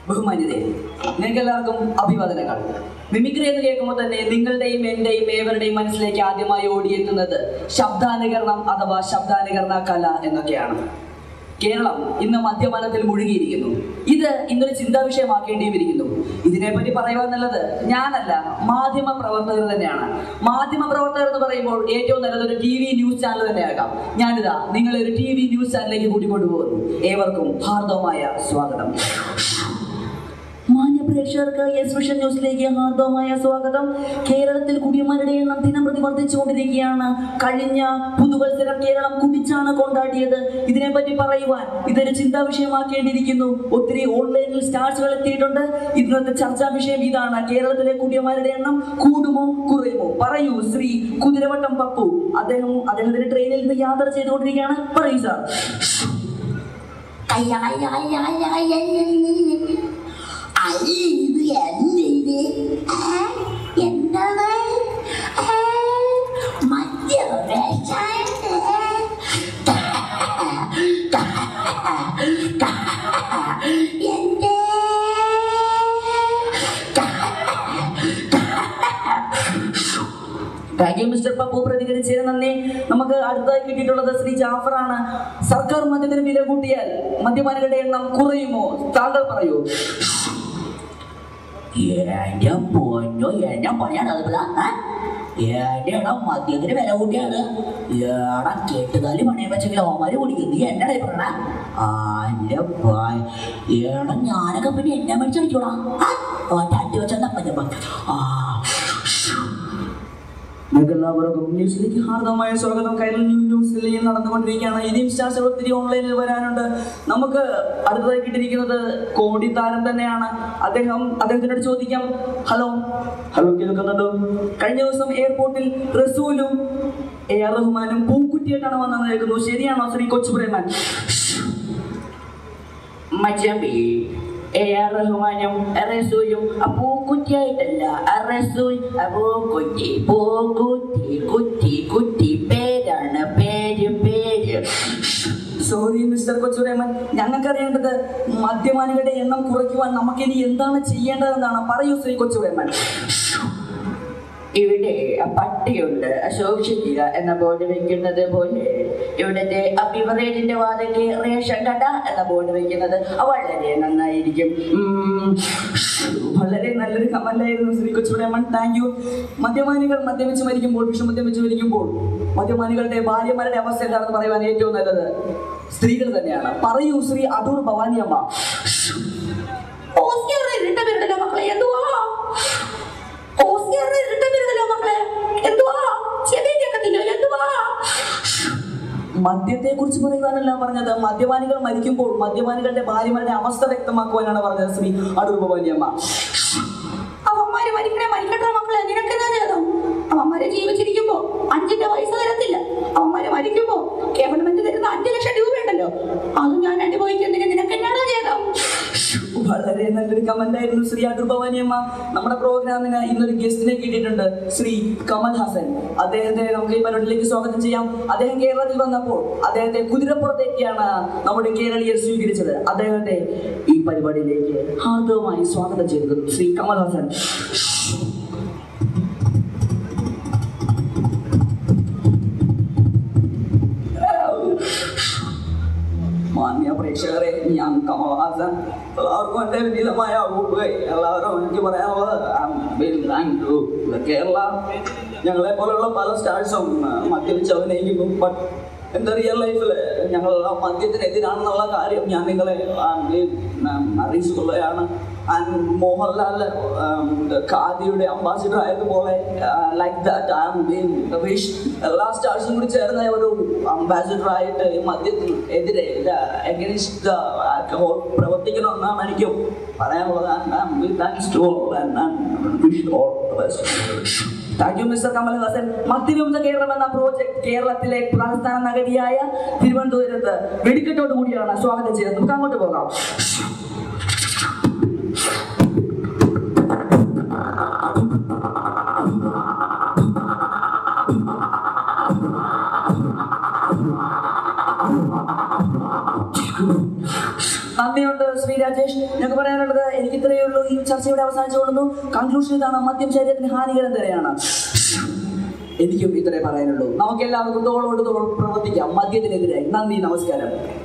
ബഹുമാന്യതേ നിങ്ങൾക്ക് എല്ലാവർക്കും അഭിവാദനങ്ങൾ മിമിക്രി എന്ന് കേൾക്കുമ്പോൾ തന്നെ നിങ്ങളുടെയും എന്റെയും ഏവരുടെയും മനസ്സിലേക്ക് ആദ്യമായി ഓടിയെത്തുന്നത് ശബ്ദാനുകരണം അഥവാ ശബ്ദാനുകരണ കല എന്നൊക്കെയാണ് കേരളം ഇന്ന് മദ്യപാനത്തിൽ മുഴുകിയിരിക്കുന്നു ഇത് ഇന്നൊരു ചിന്താ വിഷയമാക്കേണ്ടിയിരിക്കുന്നു ഇതിനെപ്പറ്റി പറയുക എന്നുള്ളത് ഞാനല്ല മാധ്യമ പ്രവർത്തകർ തന്നെയാണ് മാധ്യമ പ്രവർത്തകർ എന്ന് പറയുമ്പോൾ ഏറ്റവും നല്ലത് ഒരു ടി വി ന്യൂസ് ചാനൽ തന്നെയാകാം ഞാനിതാ നിങ്ങളെ ഒരു ടി വി ന്യൂസ് ചാനലിലേക്ക് കൂട്ടിക്കൊണ്ടുപോകുന്നു ഏവർക്കും ഹാർദവമായ സ്വാഗതം മാന്യ പ്രേക്ഷകർക്ക് എസ് വിഷൻ ന്യൂസിലേക്ക് ഹാർദവമായ സ്വാഗതം കേരളത്തിൽ കുടിയന്മാരുടെ എണ്ണം ദിനംപ്രതി വർദ്ധിച്ചുകൊണ്ടിരിക്കുകയാണ് കഴിഞ്ഞ പുതുവത്സരം കേരളം കുടിച്ചാണ് കൊണ്ടാടിയത് ഇതിനെപ്പറ്റി പറയുവാൻ ഇതൊരു ചിന്താ വിഷയമാക്കേണ്ടിയിരിക്കുന്നു ഒത്തിരി ഓൺലൈനിൽ സ്റ്റാർസുകൾ എത്തിയിട്ടുണ്ട് ഇന്നത്തെ ചർച്ചാ വിഷയം ഇതാണ് കേരളത്തിലെ കുടിയന്മാരുടെ എണ്ണം കൂടുമോ കുറയുമോ പറയൂ ശ്രീ കുതിരവട്ടം പപ്പു അദ്ദേഹം അദ്ദേഹത്തിന്റെ ട്രെയിനിൽ നിന്ന് യാത്ര ചെയ്തുകൊണ്ടിരിക്കുകയാണ് പറയൂ സാർ അയ്യ, അയ്യ, അയ്യ, അയ്യ, അയ്യ, അയ്യ, അയ്യ. അയ്യ, ഇത് എന്ത് ഇത്? ഏ? എന്താണ്? ഏ? മധ്യപ്രദേശ്. എന്തേ? താങ്ക് യു മിസ്റ്റർ പപ്പു പ്രതികരിച്ചതിന് നന്ദി നമുക്ക് അടുത്തതായി കിട്ടിയിട്ടുള്ളത് ശ്രീ ജാഫറാണ് സർക്കാർ മദ്യത്തിന് വില കൂട്ടിയാൽ മദ്യപാനികളുടെ എണ്ണം കുറയുമോ താങ്കൾ പറയൂ എന്റെ പൊന്നോ എന്നെ പണിയാണ് അതുപോലെ എന്റെ ഇടം മദ്യത്തിന് വില കൂട്ടിയാണ് ഏടാ കെട്ടുകാലി പണിയെ വെച്ചെങ്കിൽ ഓമാര് കുടിക്കും നീ എന്നടേ പറയണ അന്റെ ഏടാ ഞാനൊക്കെ പിന്നെ എന്നെ മേടിച്ചടിക്കോടാ ഓന്റെ അടി വെച്ചാൽ ആ നിങ്ങൾക്ക് എല്ലാവർക്കും ന്യൂസിലേക്ക് ഹാർദമായ സ്വാഗതം കൈരൾ ന്യൂ ന്യൂസിൽ നടന്നുകൊണ്ടിരിക്കുകയാണ് ഇനിയും സ്റ്റാർസുകൾ ഒത്തിരി ഓൺലൈനിൽ വരാനുണ്ട് നമുക്ക് അടുത്തതായി കിട്ടിയിരിക്കുന്നത് കോടി താരം തന്നെയാണ് അദ്ദേഹം അദ്ദേഹത്തിനോട് ചോദിക്കാം ഹലോ ഹലോ കേൾക്കുന്നുണ്ടോ കഴിഞ്ഞ ദിവസം എയർപോർട്ടിൽ റസൂലും എ ആർ റഹ്മാനും പൂക്കുറ്റിയായിട്ടാണ് വന്നത് കേൾക്കുന്നു ശരിയാണോ ശ്രീ കൊച്ചുപ്രേമൻ മജബി എ ആർ റഹ്മാനും റസൂലും പൂക്കുറ്റിയായിട്ടല്ല റസൂൽ പൂക്കുറ്റി പൂക്കുറ്റി കുറ്റി കുറ്റി പേരാണ് പേര് പേര് സോറി മിസ്റ്റർ കൊച്ചുരേമൻ ഞങ്ങൾക്കറിയേണ്ടത് മദ്യപാനികളുടെ എണ്ണം കുറയ്ക്കുവാൻ നമുക്കിനി എന്താണ് ചെയ്യേണ്ടതെന്നാണ് പറയൂ ശ്രീ കൊച്ചുരേമൻ ഇവിടെ പട്ടിയുണ്ട് സൂക്ഷിക്കുക എന്ന ബോർഡ് വെക്കുന്നത് പോലെ ഇവിടുത്തെ ബിവറേജിന്റെ വാതിലേക്ക് റേഷൻ കട എന്ന ബോർഡ് വെക്കുന്നത് വളരെ നന്നായിരിക്കും ഉം, വളരെ നല്ലൊരു കമന്റായിരുന്നു ശ്രീ കൊച്ചുടേമൺ താങ്ക് യു മദ്യപാനികൾ മദ്യപിച്ച് മരിക്കുമ്പോൾ വിഷമദ്യം വെച്ച് മരിക്കുമ്പോൾ മദ്യപാനികളുടെ ഭാര്യമാരുടെ അവസ്ഥ എന്താണെന്ന് പറയുവാൻ ഏറ്റവും നല്ലത് സ്ത്രീകൾ തന്നെയാണ് പറയൂ ശ്രീ അടൂർ ഭവാനിയമ്മ ഓസ്കാർ ഇരട്ട പേരുണ്ടല്ലോ മക്കളെ എന്തുവാ ഓസ്കാർ ഇരട്ട പേരുണ്ടല്ലോ മക്കളെ എന്തുവാ ചെവി കേൾക്കത്തില്ല എന്തുവാ മദ്യത്തെ കുറിച്ച് പറയുവാനല്ല പറഞ്ഞത് മദ്യപാനികൾ മരിക്കുമ്പോൾ മദ്യപാനികളുടെ ഭാര്യമാരുടെ അവസ്ഥ വ്യക്തമാക്കുവാനാണ് പറഞ്ഞത് ശ്രീ അടൂർ ഭവാനിയമ്മ അവന്മാര് മരിക്കണേ മരിക്കട്ടെ മക്കളെ നിനക്കെന്നാ ചെയ്തോ അവന്മാര് ജീവിച്ചിരിക്കുമ്പോ അഞ്ചിന്റെ പൈസ തരത്തില്ല അവന്മാര് മരിക്കുമ്പോ ഗവൺമെന്റ് തരുന്ന അഞ്ചു ലക്ഷം രൂപ ഉണ്ടല്ലോ അത് ഞാൻ അനുഭവിക്കുന്നതിന് നിനക്കെന്നാണോ ചെയ്തോ വളരെ നല്ലൊരു കമന്റ് ആയിരുന്നു ശ്രീ അടൂർ ഭവാനിയമ്മ നമ്മുടെ പ്രോഗ്രാമിന് ഇന്നൊരു ഗസ്റ്റിനെ കിട്ടിയിട്ടുണ്ട് ശ്രീ കമൽ ഹാസൻ അദ്ദേഹത്തെ നമുക്ക് ഈ പരിപാടിയിലേക്ക് സ്വാഗതം ചെയ്യാം അദ്ദേഹം കേരളത്തിൽ വന്നപ്പോൾ അദ്ദേഹത്തെ കുതിരപ്പുറത്തേക്കാണ് നമ്മുടെ കേരളീയർ സ്വീകരിച്ചത് അദ്ദേഹത്തെ ഈ പരിപാടിയിലേക്ക് ഹാർദവമായി സ്വാഗതം ചെയ്തത് ശ്രീ കമൽ ഹാസൻ മാന്യ പ്രേക്ഷകരെ ഞാൻ കമൽഹാസൻ എല്ലാവർക്കും എൻ്റെ വിനീതമായ ഊപ്പുകൈ എല്ലാവരും എനിക്ക് പറയാനുള്ളത് I'm very thank you. Kerala ഞങ്ങളെ പോലുള്ള പല സ്റ്റാർസും മദ്യപിച്ച് അഭിനയിക്കുന്നു ബട്ട് എൻ്റെ റിയൽ ലൈഫിൽ ഞങ്ങൾ മദ്യത്തിനെതിരാണെന്നുള്ള കാര്യം ഞാൻ നിങ്ങളെ um, അറിയിച്ചുകൊള്ളുകയാണ് ആൻഡ് മോഹൻലാൽ ഖാദിയുടെ അംബാസിഡർ ആയതുപോലെ like that I'm being wish എല്ലാ സ്റ്റാർസും കൂടി ചേർന്ന ഒരു അംബാസിഡർ ആയിട്ട് ഈ മദ്യത്തിന് എതിരെ എഗനിസ്റ്റ് ദ ആൽക്കഹോൾ പ്രവർത്തിക്കണമെന്നാണ് എനിക്ക് പറയാനുള്ളത് thanks to wish all thank you mister Kamal Haasan മദ്യവിമുക്ത കേരളം എന്ന പ്രോജക്ട് കേരളത്തിലെ തലസ്ഥാന നഗരിയായ തിരുവനന്തപുരത്ത് വെടിക്കെട്ടോട് കൂടിയാണ് സ്വാഗതം ചെയ്തത് നമുക്ക് അങ്ങോട്ട് പോകാം നന്ദിയുണ്ട് ശ്രീ രാജേഷ് ഞങ്ങൾക്ക് പറയാനുള്ളത് എനിക്ക് ഇത്രയേ ഉള്ളൂ ഈ ചർച്ച ഇവിടെ അവസാനിച്ചുകൊള്ളുന്നു കൺക്ലൂഷൻ ഇതാണ് മദ്യം ശരീരത്തിന് ഹാനികരം തന്നെയാണ് എനിക്കും ഇത്രേ പറയാനുള്ളൂ നമുക്ക് എല്ലാവർക്കും തോളോട് തോൾ പ്രവർത്തിക്കാം മദ്യത്തിനെതിരായി നന്ദി നമസ്കാരം